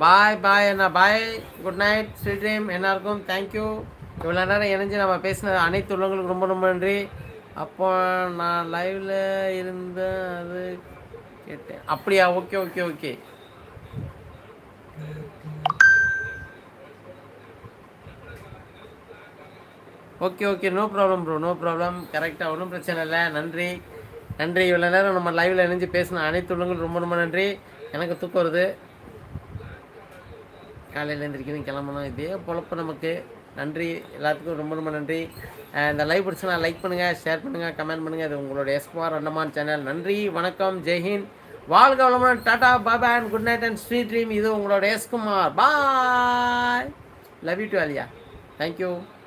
பாய் bye அண்ணா bye good night sweet dream எல்லாருக்கும் thank you இவ்வளோ நேரம் இணைஞ்சு நம்ம பேசின அனைத்து உள்ளவங்களுக்கு ரொம்ப ரொம்ப நன்றி அப்போ நான் லைவில் இருந்த அது கேட்டேன் அப்படியா okay okay okay okay okay no problem bro no problem கரெக்டாக ஒன்றும் பிரச்சனை இல்லை நன்றி நன்றி இவ்வளோ நேரம் நம்ம லைவில் இணைஞ்சு பேசின அனைத்து உள்ளவங்களுக்கும் ரொம்ப ரொம்ப நன்றி எனக்கு தூக்கம் வருது காலையில் எழுந்திரிக்கணும் கிளம்பணும் இதே பொழப்பு நமக்கு நன்றி எல்லாத்துக்கும் ரொம்ப ரொம்ப நன்றி அஹ் இந்த லைவ் பிடிச்சுனா லைக் பண்ணுங்கள் ஷேர் பண்ணுங்கள் கமெண்ட் பண்ணுங்கள் இது உங்களோட எஸ்குமார் அண்டமான் சேனல் நன்றி வணக்கம் ஜெய்ஹிந்த் வாழ்க வளமுடன் டாடா பாபா and good night and sweet dream இது உங்களோட S Kumar bye love you to Alia thank you